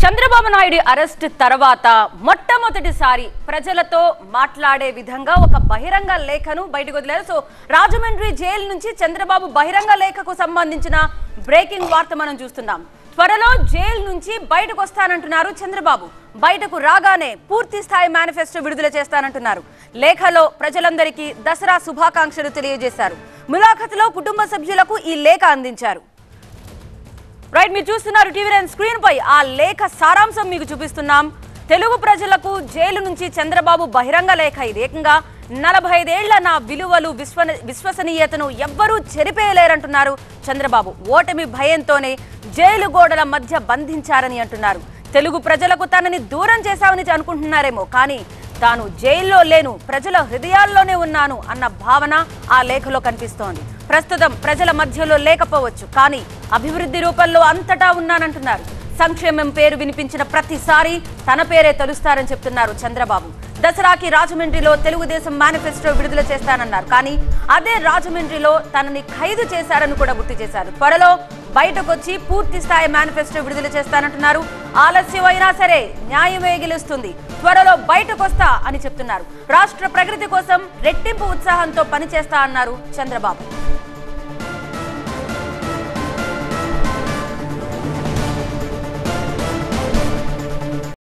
Chandrababu Naidu arrest తర్వాత మొట్టమొదటిసారి ప్రజలతో మాట్లాడే విధంగా ఒక బహిరంగ లేఖను బయటకు వదిలారు సో రాజమండ్రి జైలు నుంచి చంద్రబాబు బహిరంగ లేఖకు సంబంధించిన బ్రేకింగ్ వార్త మనం చూస్తున్నాం త్వరలో జైలు నుంచి బయటకు వస్తానంటున్నారు చంద్రబాబు బయటకు రాగానే పూర్తి స్థాయి మేనిఫెస్టో విడుదల చేస్తానంటున్నారు లేఖలో ప్రజలందరికీ దసరా శుభాకాంక్షలు తెలియజేశారు ములాఖతులో కుటుంబ సభ్యులకు ఈ లేఖ అందించారు రైట్ మీరు చూస్తున్నారు టీవీ నైన్ స్క్రీన్ పై ఆ లేఖ సారాంశం మీకు చూపిస్తున్నాం తెలుగు ప్రజలకు జైలు నుంచి చంద్రబాబు బహిరంగ లేఖ ఇది ఏకంగా నలభై ఐదేళ్ల నా విలువలు విశ్వ విశ్వసనీయతను ఎవ్వరూ చెరిపేయలేరంటున్నారు చంద్రబాబు ఓటమి భయంతోనే జైలు గోడల మధ్య బంధించారని అంటున్నారు తెలుగు ప్రజలకు తనని దూరం చేశామని అనుకుంటున్నారేమో కానీ తాను జైల్లో లేను ప్రజల హృదయాల్లోనే ఉన్నాను అన్న భావన ఆ లేఖలో కనిపిస్తోంది ప్రస్తుతం ప్రజల మధ్యలో లేకపోవచ్చు కానీ అభివృద్ధి రూపంలో అంతటా ఉన్నానంటున్నారు సంక్షేమం పేరు వినిపించిన ప్రతిసారి తన పేరే తలుస్తారని చెప్తున్నారు చంద్రబాబు దసరాకి రాజమండ్రిలో తెలుగుదేశం మేనిఫెస్టో విడుదల చేస్తానన్నారు కానీ అదే రాజమండ్రిలో తనని ఖైదు చేశారని కూడా గుర్తు చేశారు త్వరలో బయటకొచ్చి పూర్తి స్థాయి మేనిఫెస్టో విడుదల చేస్తానంటున్నారు ఆలస్యం అయినా సరే న్యాయమే గెలుస్తుంది త్వరలో బయటకొస్తా అని చెప్తున్నారు రాష్ట్ర ప్రగతి కోసం రెట్టింపు ఉత్సాహంతో పనిచేస్తా అన్నారు చంద్రబాబు